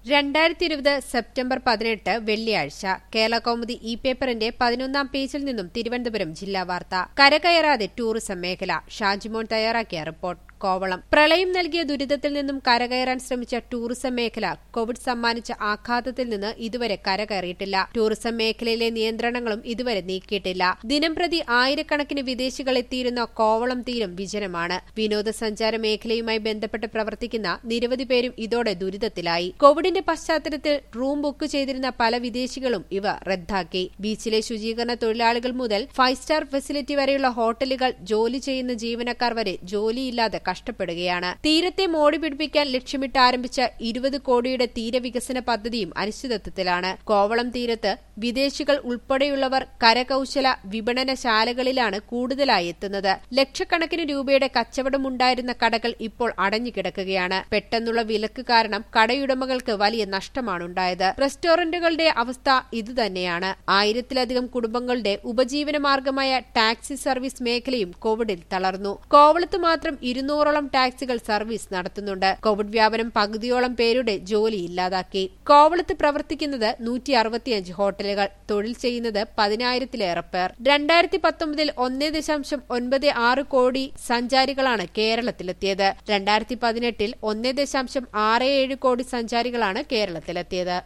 രണ്ടായിരത്തി ഇരുപത് സെപ്റ്റംബർ പതിനെട്ട് വെള്ളിയാഴ്ച കേരള കൗമുദി ഇ പേപ്പറിന്റെ പതിനൊന്നാം പേജിൽ നിന്നും തിരുവനന്തപുരം ജില്ലാ വാർത്ത കരകയറാതെ ടൂറിസം മേഖല ഷാജിമോൻ തയ്യാറാക്കിയ റിപ്പോർട്ട് കോവളം പ്രളയം നൽകിയ ദുരിതത്തിൽ നിന്നും കരകയറാൻ ശ്രമിച്ച ടൂറിസം മേഖല കോവിഡ് സമ്മാനിച്ച ആഘാതത്തിൽ നിന്ന് ഇതുവരെ കരകയറിയിട്ടില്ല ടൂറിസം മേഖലയിലെ നിയന്ത്രണങ്ങളും ഇതുവരെ നീക്കിയിട്ടില്ല ദിനംപ്രതി ആയിരക്കണക്കിന് വിദേശികൾ എത്തിയിരുന്ന കോവളം തീരം വിജനമാണ് വിനോദസഞ്ചാര മേഖലയുമായി ബന്ധപ്പെട്ട് പ്രവർത്തിക്കുന്ന നിരവധി പേരും ഇതോടെ ദുരിതത്തിലായി കോവിഡിന്റെ പശ്ചാത്തലത്തിൽ റൂം ബുക്ക് ചെയ്തിരുന്ന പല വിദേശികളും ഇവ റദ്ദാക്കി ബീച്ചിലെ ശുചീകരണ തൊഴിലാളികൾ മുതൽ ഫൈവ് സ്റ്റാർ ഫെസിലിറ്റി വരെയുള്ള ഹോട്ടലുകൾ ജോലി ചെയ്യുന്ന ജീവനക്കാർ വരെ ജോലിയില്ലാതെ കഷ്ടപ്പെടുകയാണ് തീരത്തെ മോടി പിടിപ്പിക്കാൻ ലക്ഷ്യമിട്ട് ആരംഭിച്ച ഇരുപത് കോടിയുടെ തീരവികസന പദ്ധതിയും അനിശ്ചിതത്വത്തിലാണ് കോവളം തീരത്ത് വിദേശികൾ ഉൾപ്പെടെയുള്ളവർ കരകൌശല വിപണനശാലകളിലാണ് കൂടുതലായി എത്തുന്നത് ലക്ഷക്കണക്കിന് രൂപയുടെ കച്ചവടമുണ്ടായിരുന്ന കടകൾ ഇപ്പോൾ അടഞ്ഞുകിടക്കുകയാണ് പെട്ടെന്നുള്ള വിലക്ക് കാരണം കടയുടമകൾക്ക് വലിയ നഷ്ടമാണുണ്ടായത് റെസ്റ്റോറന്റുകളുടെ അവസ്ഥ ഇതുതന്നെയാണ് ആയിരത്തിലധികം കുടുംബങ്ങളുടെ ഉപജീവന മാർഗമായ ടാക്സി സർവീസ് മേഖലയും കോവിഡിൽ തളർന്നു കോവളത്ത് മാത്രം ഇരുന്നൂറോളം ടാക്സികൾ സർവീസ് നടത്തുന്നുണ്ട് കോവിഡ് വ്യാപനം പകുതിയോളം പേരുടെ ജോലി ഇല്ലാതാക്കി കോവളത്ത് പ്രവർത്തിക്കുന്നത് നൂറ്റി അറുപത്തിയഞ്ച് ഹോട്ടലുകൾ തൊഴിൽ ചെയ്യുന്നത് പതിനായിരത്തിലേറെ പേർ രണ്ടായിരത്തി പത്തൊമ്പതിൽ ഒന്നേ ദശാംശം ഒൻപത് ആറ് കോടി സഞ്ചാരികളാണ് കേരളത്തിലെത്തിയത് രണ്ടായിരത്തി പതിനെട്ടിൽ ഒന്നേ ദശാംശം ആറ് ഏഴ് കോടി സഞ്ചാരികളാണ് കേരളത്തിലെത്തിയത്